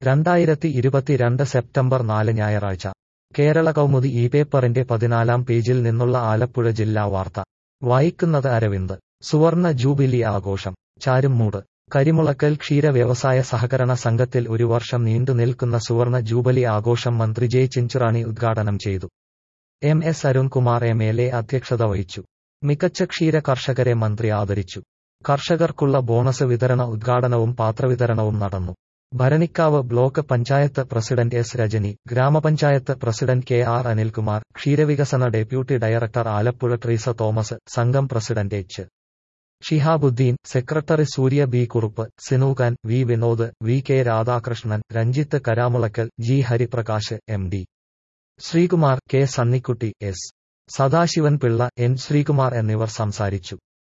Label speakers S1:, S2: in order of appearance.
S1: രണ്ടായിരത്തി ഇരുപത്തിരണ്ട് സെപ്റ്റംബർ നാല് ഞായറാഴ്ച കേരള കൗമുദി ഈ പേപ്പറിന്റെ പതിനാലാം പേജിൽ നിന്നുള്ള ആലപ്പുഴ ജില്ലാ വാർത്ത വായിക്കുന്നത് അരവിന്ദ് സുവർണ ജൂബിലി ആഘോഷം ചാരുമൂട് കരിമുളക്കൽ ക്ഷീര വ്യവസായ സഹകരണ സംഘത്തിൽ ഒരു വർഷം നീണ്ടു നിൽക്കുന്ന സുവർണ ജൂബിലി ആഘോഷം മന്ത്രി ജെ ചിഞ്ചുറാണി ഉദ്ഘാടനം ചെയ്തു M S Arunkumar M L A അധ്യക്ഷത വഹിച്ചു മികച്ച ക്ഷീര കർഷകരെ മന്ത്രി ആദരിച്ചു കർഷകർക്കുള്ള ബോണസ് വിതരണ ഉദ്ഘാടനവും പാത്രവിതരണവും നടന്നു Bharanikkavu block panchayat president S Rajani ഗ്രാമപഞ്ചായത്ത് പ്രസിഡന്റ് കെ ആർ അനിൽകുമാർ ക്ഷീരവികസന ഡെപ്യൂട്ടി ഡയറക്ടർ ആലപ്പുഴ ട്രീസ തോമസ് സംഘം president H Shihabuddin secretary Soorya B Kurup Sinukhan V Vinod V K Radhakrishnan Ranjith Karamulakkal G Hariprakash M D Sreekumar K Sunnykutty S Sadasivan Pillai N Sreekumar എന്നിവർ സംസാരിച്ചു